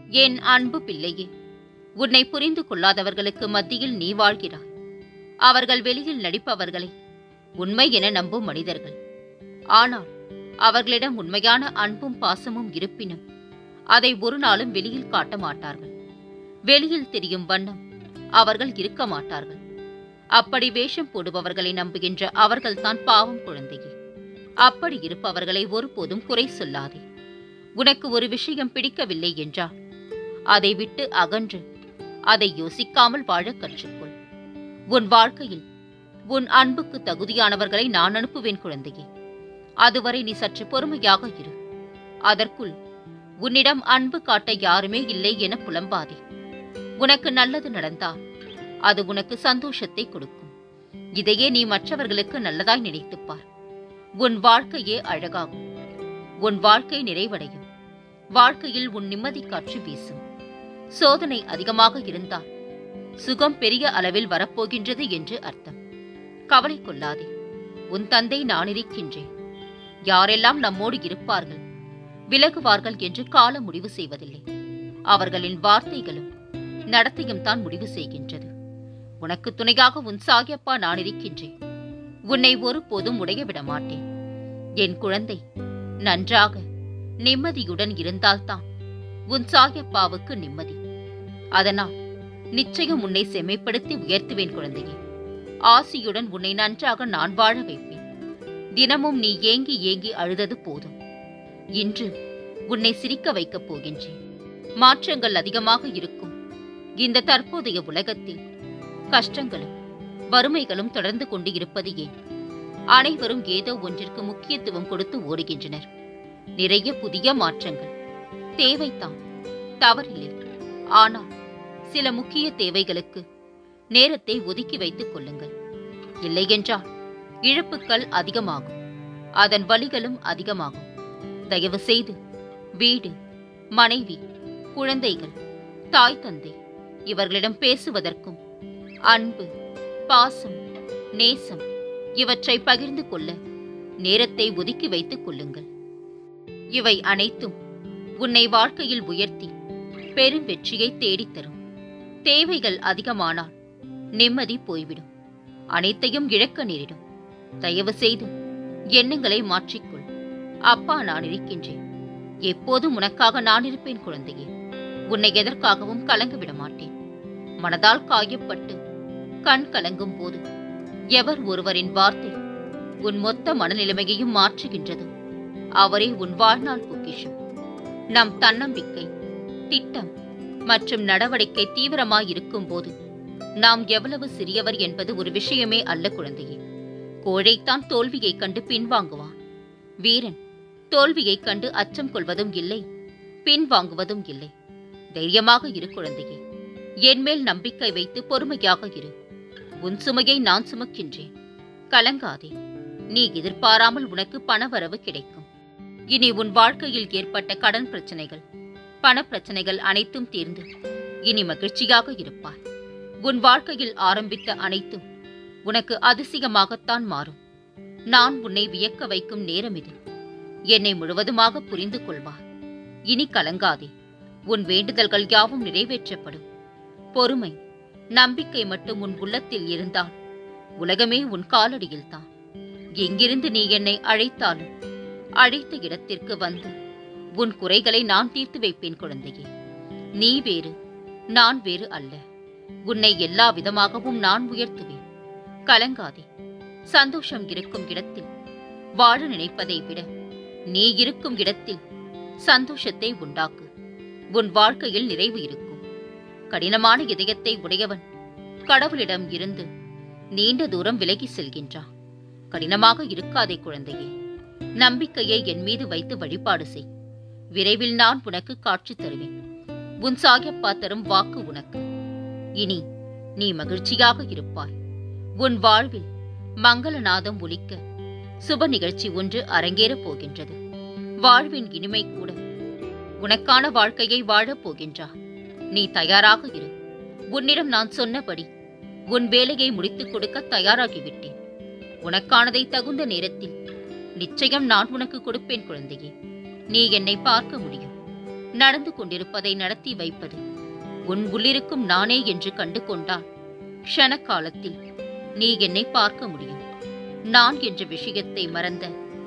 என் அன்பு பிள்ளையே உன்னை புரிந்து கொள்ளாதவர்களுக்கு மத்தியில் நீ வாழ்கிறாய் அவர்கள் வெளியில் நடிப்பவர்களை உண்மை என நம்பும் மனிதர்கள் ஆனால் அவர்களிடம் உண்மையான அன்பும் பாசமும் இருப்பினும் அதை ஒரு நாளும் வெளியில் காட்ட மாட்டார்கள் வெளியில் தெரியும் வண்ணம் அவர்கள் இருக்க மாட்டார்கள் அப்படி வேஷம் போடுபவர்களை நம்புகின்ற அவர்கள்தான் பாவம் குழந்தையே அப்படி இருப்பவர்களை ஒருபோதும் குறை சொல்லாதே உனக்கு ஒரு விஷயம் பிடிக்கவில்லை என்றால் அதை விட்டு அகன்று அதை யோசிக்காமல் வாழ கற்றுக்கொள் உன் வாழ்க்கையில் உன் அன்புக்கு தகுதியானவர்களை நான் அனுப்புவேன் குழந்தையே அதுவரை நீ சற்று பொறுமையாக இரு அதற்குள் உன்னிடம் அன்பு காட்ட யாருமே இல்லை என புலம்பாதே உனக்கு நல்லது நடந்தால் அது உனக்கு சந்தோஷத்தை கொடுக்கும் இதையே நீ மற்றவர்களுக்கு நல்லதாய் நினைத்துப் பார் உன் வாழ்க்கையே அழகாகும் உன் வாழ்க்கை நிறைவடையும் வாழ்க்கையில் உன் நிம்மதி காற்று வீசும் சோதனை அதிகமாக இருந்தால் சுகம் பெரிய அளவில் வரப்போகின்றது என்று அர்த்தம் கவலை கொள்ளாதே உன் தந்தை நான் இருக்கின்றேன் யாரெல்லாம் நம்மோடு இருப்பார்கள் விலகுவார்கள் என்று காலம் முடிவு செய்வதில்லை அவர்களின் வார்த்தைகளும் நடத்தையும் தான் முடிவு செய்கின்றது உனக்கு துணையாக உன் சாகியப்பா நான் இருக்கின்றேன் உன்னை ஒருபோதும் உடைய விட மாட்டேன் என் குழந்தை நன்றாக நிம்மதியுடன் இருந்தால்தான் உன் சாகியப்பாவுக்கு நிம்மதி அதனால் நிச்சயம் உன்னை செம்மைப்படுத்தி உயர்த்துவேன் குழந்தையே ஆசியுடன் உன்னை நன்றாக நான் வாழ வைப்பேன் தினமும் நீ ஏங்கி ஏங்கி அழுதது போதும் இன்று உன்னை சிரிக்க வைக்கப் போகின்றேன் மாற்றங்கள் அதிகமாக இருக்கும் இந்த தற்போதைய உலகத்தில் கஷ்டங்களும் வறுமைகளும் தொடர்ந்து கொண்டு இருப்பது ஏன் அனைவரும் ஏதோ ஒன்றிற்கு முக்கியத்துவம் கொடுத்து ஓடுகின்றனர் நிறைய புதிய மாற்றங்கள் தேவைதான் தவறில்லை ஆனால் சில முக்கிய தேவைகளுக்கு நேரத்தை ஒதுக்கி வைத்துக் கொள்ளுங்கள் இல்லையென்றால் இழப்புக்கள் அதிகமாகும் அதன் வலிகளும் அதிகமாகும் தயவு செய்து வீடு மனைவி குழந்தைகள் தாய் தந்தை இவர்களிடம் பேசுவதற்கும் அன்பு பாசம் நேசம் இவற்றை பகிர்ந்து கொள்ள நேரத்தை ஒதுக்கி வைத்துக் கொள்ளுங்கள் இவை அனைத்தும் உன்னை வாழ்க்கையில் உயர்த்தி பெரும் வெற்றியை தேடித் தரும் தேவைகள் அதிகமானால் நிம்மதி போய்விடும் அனைத்தையும் இழக்க நேரிடும் தயவு செய்து எண்ணங்களை மாற்றிக்கொள் அப்பா நான் இருக்கின்றேன் எப்போதும் உனக்காக நான் இருப்பேன் குழந்தையே உன்னை எதற்காகவும் கலங்க விட மாட்டேன் மனதால் காயப்பட்டு கண் கலங்கும் போது எவர் ஒருவரின் வார்த்தை உன் மொத்த மனநிலைமையையும் மாற்றுகின்றதோ அவரே உன் வாழ்நாள் பொக்கிஷம் நம் தன்னம்பிக்கை திட்டம் மற்றும் நடவடிக்கை தீவிரமாயிருக்கும் போது நாம் எவ்வளவு சிறியவர் என்பது ஒரு விஷயமே அல்ல குழந்தையே கோழைத்தான் தோல்வியைக் கண்டு பின்வாங்குவான் வீரன் தோல்வியைக் கண்டு அச்சம் கொள்வதும் இல்லை பின்வாங்குவதும் இல்லை தைரியமாக இரு குழந்தையே என்மேல் நம்பிக்கை வைத்து பொறுமையாக இரு உன் சுமையை நான் சுமக்கின்றேன் கலங்காதே நீ எதிர்பாராமல் உனக்கு பணவரவு கிடைக்கும் இனி உன் வாழ்க்கையில் ஏற்பட்ட கடன் பிரச்சனைகள் பண பிரச்சனைகள் அனைத்தும் தீர்ந்து இனி மகிழ்ச்சியாக இருப்பாய் உன் வாழ்க்கையில் ஆரம்பித்த அனைத்தும் உனக்கு அதிசயமாகத்தான் மாறும் நான் உன்னை வியக்க வைக்கும் நேரம் இது என்னை முழுவதுமாக புரிந்து கொள்வார் இனி கலங்காதே உன் வேண்டுதல்கள் யாவும் நிறைவேற்றப்படும் பொறுமை நம்பிக்கை மட்டும் உன் உள்ளத்தில் இருந்தால் உலகமே உன் காலடியில்தான் எங்கிருந்து நீ என்னை அழைத்தாலும் அழைத்த இடத்திற்கு வந்து உன் குறைகளை நான் தீர்த்து வைப்பேன் குழந்தையே நீ வேறு நான் வேறு அல்ல உன்னை எல்லா விதமாகவும் நான் உயர்த்துவேன் கலங்காதே சந்தோஷம் இருக்கும் இடத்தில் வாழ நினைப்பதை விட நீ இருக்கும் இடத்தில் சந்தோஷத்தை உண்டாக்கு உன் வாழ்க்கையில் நிறைவு இருக்கும் கடினமான இதயத்தை உடையவன் கடவுளிடம் இருந்து நீண்ட தூரம் விலகி செல்கின்றான் கடினமாக இருக்காதே குழந்தையே நம்பிக்கையை என் மீது வைத்து வழிபாடு செய் விரைவில் நான் உனக்கு காட்சி தருவேன் உன் சாயப்பா தரும் வாக்கு உனக்கு இனி நீ மகிழ்ச்சியாக இருப்பாய் உன் வாழ்வில் மங்களநாதம் ஒலிக்க சுப நிகழ்ச்சி ஒன்று அரங்கேறப் போகின்றது வாழ்வின் இனிமை கூட உனக்கான வாழ்க்கையை வாழப் போகின்றா நீ தயாராக இரு உன்னிடம் நான் சொன்னபடி உன் வேலையை முடித்துக் கொடுக்க தயாராகிவிட்டேன் உனக்கானதை தகுந்த நேரத்தில் நிச்சயம் நான் உனக்கு கொடுப்பேன் குழந்தையே நீ என்னை பார்க்க முடியும் நடந்து கொண்டிருப்பதை நடத்தி வைப்பது உன் உள்ளிருக்கும் நானே என்று கண்டு கொண்டால் க்ஷண காலத்தில் நீ என்னை பார்க்க முடியும் நான் என்ற விஷயத்தை மறந்த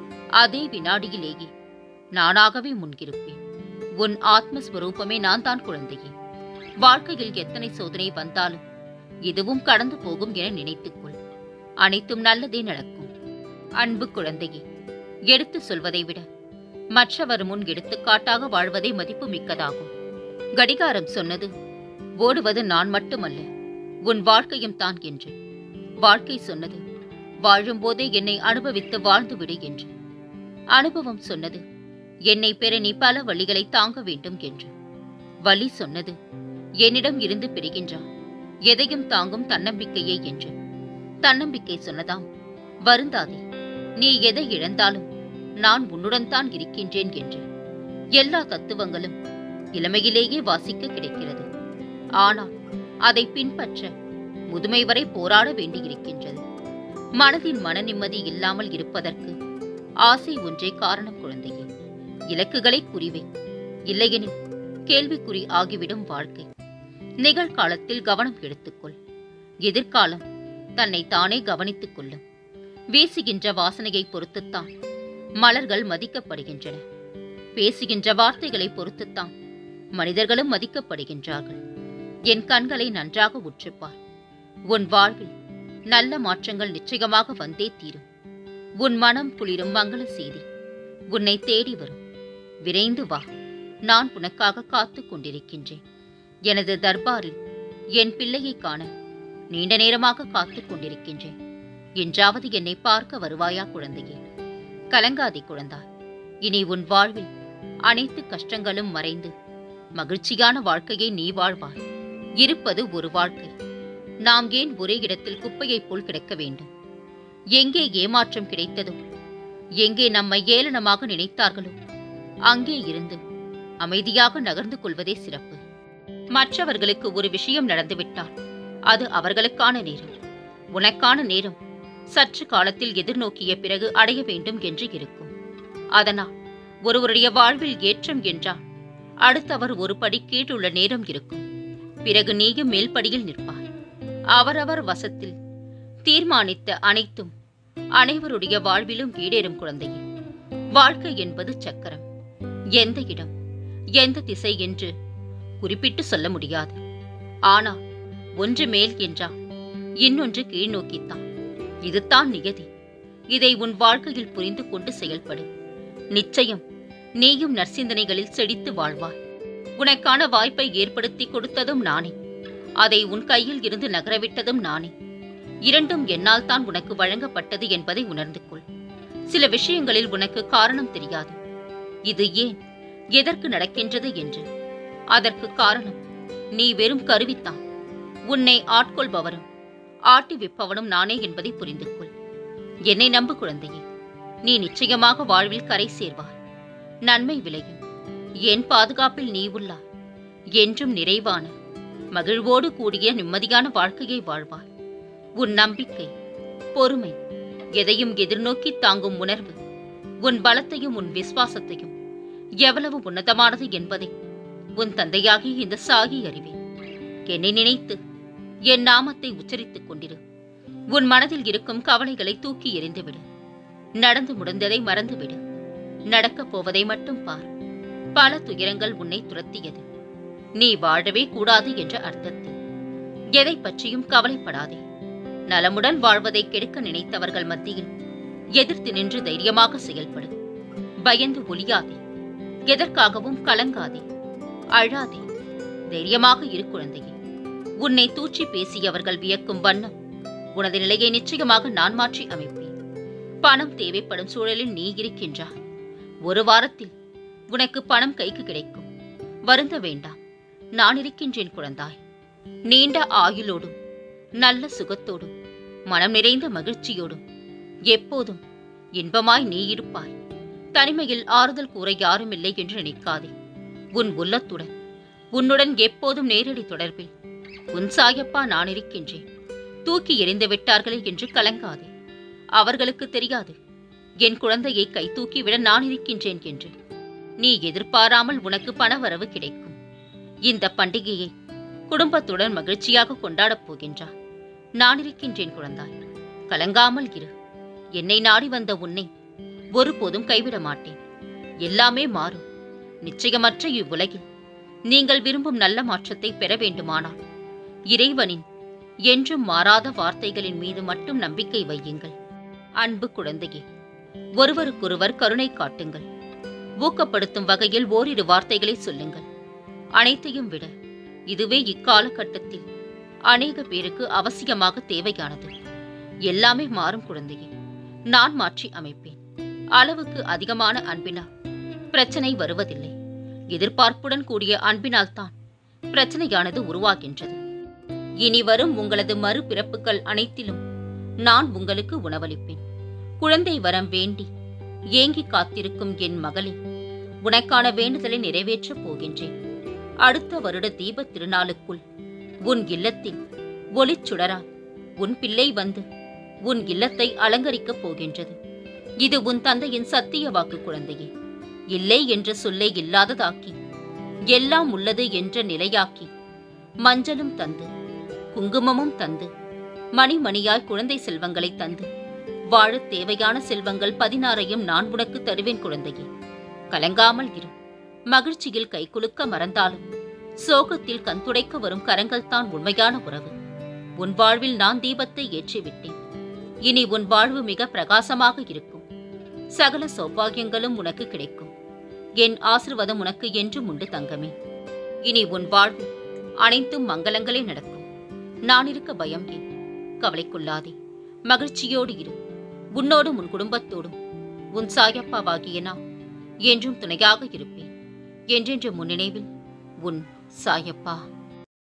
அதே வினாடியிலேயே நானாகவே முன்கிருப்பேன் உன் ஆத்மஸ்வரூபமே நான் தான் குழந்தையே வாழ்க்கையில் எத்தனை சோதனை வந்தாலும் இதுவும் கடந்து போகும் என நினைத்துக்கொள் அனைத்தும் நல்லதே நடக்கும் அன்பு குழந்தையே எடுத்து சொல்வதை விட மற்றவர் முன் எடுத்துக்காட்டாக வாழ்வதே மதிப்பு மிக்கதாகும் கடிகாரம் சொன்னது ஓடுவது நான் மட்டுமல்ல உன் வாழ்க்கையும் தான் என்று வாழ்க்கை சொன்னது வாழும்போதே என்னை அனுபவித்து வாழ்ந்துவிடு என்று அனுபவம் சொன்னது என்னை பெற நீ பல வழிகளை தாங்க வேண்டும் என்று வழி சொன்னது என்னிடம் இருந்து பெறுகின்றான் எதையும் தாங்கும் தன்னம்பிக்கையே என்று தன்னம்பிக்கை சொன்னதாம் வருந்தாதே நீ எதை இழந்தாலும் நான் உன்னுடன் தான் இருக்கின்றேன் என்று எல்லா தத்துவங்களும் இளமையிலேயே வாசிக்க கிடைக்கிறது ஆனால் அதை பின்பற்ற முதுமை வரை போராட வேண்டியிருக்கின்றது மனதின் மன நிம்மதி இல்லாமல் இருப்பதற்கு ஆசை ஒன்றே காரணம் குழந்தையே இலக்குகளை குறிவை இல்லையெனில் கேள்விக்குறி ஆகிவிடும் வாழ்க்கை நிகழ்காலத்தில் கவனம் எடுத்துக்கொள் எதிர்காலம் தன்னை தானே கவனித்துக் கொள்ளும் வீசுகின்ற வாசனையை பொறுத்துத்தான் மலர்கள் மதிக்கப்படுகின்றன பேசுகின்ற வார்த்தைகளை பொறுத்துத்தான் மனிதர்களும் மதிக்கப்படுகின்றார்கள் என் கண்களை நன்றாக உற்றுப்பார் உன் வாழ்வில் நல்ல மாற்றங்கள் நிச்சயமாக வந்தே தீரும் உன் மனம் குளிரும் மங்கள செய்தி உன்னை தேடி வரும் விரைந்து வா நான் உனக்காக காத்துக் கொண்டிருக்கின்றேன் எனது தர்பாரில் என் பிள்ளையை காண நீண்ட நேரமாக காத்துக் கொண்டிருக்கின்றேன் என்றாவது என்னை பார்க்க வருவாயா குழந்தையே கலங்காதே குழந்தாய் இனி உன் வாழ்வில் அனைத்து கஷ்டங்களும் மறைந்து மகிழ்ச்சியான வாழ்க்கையை நீ வாழ்வாய் இருப்பது ஒரு வாழ்க்கை நாம் ஏன் ஒரே இடத்தில் குப்பையைப் போல் கிடக்க வேண்டும் எங்கே ஏமாற்றம் கிடைத்ததோ எங்கே நம்மை ஏளனமாக நினைத்தார்களோ அங்கே இருந்து அமைதியாக நகர்ந்து கொள்வதே சிறப்பு மற்றவர்களுக்கு ஒரு விஷயம் நடந்துவிட்டால் அது அவர்களுக்கான நேரம் உனக்கான நேரம் சற்று காலத்தில் எதிர்நோக்கிய பிறகு அடைய வேண்டும் என்று இருக்கும் அதனால் ஒருவருடைய வாழ்வில் ஏற்றம் என்றால் அடுத்தவர் ஒரு படி கீழுள்ள நேரம் இருக்கும் பிறகு நீயும் மேல்படியில் நிற்பார் அவரவர் வசத்தில் தீர்மானித்த அனைத்தும் அனைவருடைய வாழ்விலும் ஈடேறும் குழந்தையே வாழ்க்கை என்பது சக்கரம் எந்த இடம் எந்த திசை என்று குறிப்பிட்டு சொல்ல முடியாது ஆனால் ஒன்று மேல் என்றால் இன்னொன்று கீழ் நோக்கித்தான் இதுதான் நியதி இதை உன் வாழ்க்கையில் புரிந்து கொண்டு செயல்படு நிச்சயம் நீயும் நற்சிந்தனைகளில் செழித்து வாழ்வாய் உனக்கான வாய்ப்பை ஏற்படுத்தி கொடுத்ததும் நானே அதை உன் கையில் இருந்து நகரவிட்டதும் நானே இரண்டும் என்னால் தான் உனக்கு வழங்கப்பட்டது என்பதை உணர்ந்து கொள் சில விஷயங்களில் உனக்கு காரணம் தெரியாது இது ஏன் எதற்கு நடக்கின்றது என்று அதற்கு காரணம் நீ வெறும் கருவித்தான் உன்னை ஆட்கொள்பவரும் ஆட்டி விப்பவனும் நானே என்பதை புரிந்து கொள் என்னை நம்பு குழந்தையே நீ நிச்சயமாக வாழ்வில் கரை சேர்வாய் நன்மை விளையும் என் பாதுகாப்பில் நீ உள்ளாய் என்றும் நிறைவான மகிழ்வோடு கூடிய நிம்மதியான வாழ்க்கையை வாழ்வாய் உன் நம்பிக்கை பொறுமை எதையும் எதிர்நோக்கி தாங்கும் உணர்வு உன் பலத்தையும் உன் விசுவாசத்தையும் எவ்வளவு உன்னதமானது என்பதை உன் தந்தையாகிய இந்த சாகி அறிவேன் என்னை நினைத்து என் நாமத்தை உச்சரித்துக் கொண்டிரு உன் மனதில் இருக்கும் கவலைகளை தூக்கி எறிந்துவிடு நடந்து முடிந்ததை மறந்துவிடு நடக்கப் போவதை மட்டும் பார் பல துயரங்கள் உன்னை துரத்தியது நீ வாழவே கூடாது என்ற அர்த்தத்தில் எதை பற்றியும் கவலைப்படாதே நலமுடன் வாழ்வதை கெடுக்க நினைத்தவர்கள் மத்தியில் எதிர்த்து நின்று தைரியமாக செயல்படு பயந்து ஒளியாதே எதற்காகவும் கலங்காதே அழாதே தைரியமாக இரு குழந்தையே உன்னை தூற்றி பேசியவர்கள் வியக்கும் வண்ணம் உனது நிலையை நிச்சயமாக நான் மாற்றி அமைப்பேன் பணம் தேவைப்படும் சூழலில் நீ இருக்கின்றாய் ஒரு வாரத்தில் உனக்கு பணம் கைக்கு கிடைக்கும் வருந்த வேண்டாம் நான் இருக்கின்றேன் குழந்தாய் நீண்ட ஆயுளோடும் நல்ல சுகத்தோடும் மனம் நிறைந்த மகிழ்ச்சியோடும் எப்போதும் இன்பமாய் நீ இருப்பாய் தனிமையில் ஆறுதல் கூற யாரும் இல்லை என்று நினைக்காதே உன் உள்ளத்துடன் உன்னுடன் எப்போதும் நேரடி தொடர்பில் உன் சாயப்பா நான் இருக்கின்றேன் தூக்கி எறிந்து விட்டார்களே என்று கலங்காதே அவர்களுக்கு தெரியாது என் குழந்தையை கை தூக்கி விட நான் இருக்கின்றேன் என்று நீ எதிர்பாராமல் உனக்கு பணவரவு கிடைக்கும் இந்த பண்டிகையை குடும்பத்துடன் மகிழ்ச்சியாக கொண்டாடப் போகின்றார் நான் இருக்கின்றேன் குழந்தாய் கலங்காமல் இரு என்னை நாடி வந்த உன்னை ஒருபோதும் கைவிட மாட்டேன் எல்லாமே மாறும் நிச்சயமற்ற இவ்வுலகில் நீங்கள் விரும்பும் நல்ல மாற்றத்தை பெற வேண்டுமானால் இறைவனின் என்றும் மாறாத வார்த்தைகளின் மீது மட்டும் நம்பிக்கை வையுங்கள் அன்பு குழந்தையே ஒருவருக்கொருவர் கருணை காட்டுங்கள் ஊக்கப்படுத்தும் வகையில் ஓரிரு வார்த்தைகளை சொல்லுங்கள் அனைத்தையும் விட இதுவே இக்காலகட்டத்தில் அநேக பேருக்கு அவசியமாக தேவையானது எல்லாமே மாறும் குழந்தையே நான் மாற்றி அமைப்பேன் அளவுக்கு அதிகமான அன்பினால் பிரச்சனை வருவதில்லை எதிர்பார்ப்புடன் கூடிய அன்பினால் தான் பிரச்சனையானது உருவாகின்றது இனி வரும் உங்களது மறுபிறப்புகள் அனைத்திலும் நான் உங்களுக்கு உணவளிப்பேன் குழந்தை வரம் வேண்டி ஏங்கி காத்திருக்கும் என் மகளே உனக்கான வேண்டுதலை நிறைவேற்றப் போகின்றேன் அடுத்த வருட தீப திருநாளுக்குள் உன் இல்லத்தில் ஒளிச்சுடரால் உன் பிள்ளை வந்து உன் இல்லத்தை அலங்கரிக்கப் போகின்றது இது உன் தந்தையின் சத்திய வாக்கு குழந்தையே இல்லை என்ற சொல்லை இல்லாததாக்கி எல்லாம் உள்ளது என்ற நிலையாக்கி மஞ்சளும் தந்து குங்குமமும் தந்து மணிமணியாய் குழந்தை செல்வங்களை தந்து வாழத் தேவையான செல்வங்கள் பதினாறையும் நான் உனக்கு தருவேன் குழந்தையே கலங்காமல் இரு மகிழ்ச்சியில் கைகுலுக்க மறந்தாலும் சோகத்தில் கண்துடைக்க வரும் கரங்கள் தான் உண்மையான உறவு உன் வாழ்வில் நான் தீபத்தை ஏற்றிவிட்டேன் இனி உன் வாழ்வு மிக பிரகாசமாக இருக்கும் சகல சௌபாகியங்களும் உனக்கு கிடைக்கும் என் ஆசிர்வாதம் உனக்கு என்றும் உண்டு தங்கமே இனி உன் வாழ்வு அனைத்தும் மங்களங்களே நடக்கும் நான் இருக்க பயம் ஏன் கவலைக்குள்ளாதே மகிழ்ச்சியோடு இரு உன்னோடும் உன் குடும்பத்தோடும் உன் சாயப்பாவாகிய நான் என்றும் துணையாக இருப்பேன் என்றென்று முன்னினைவில் உன் சாயப்பா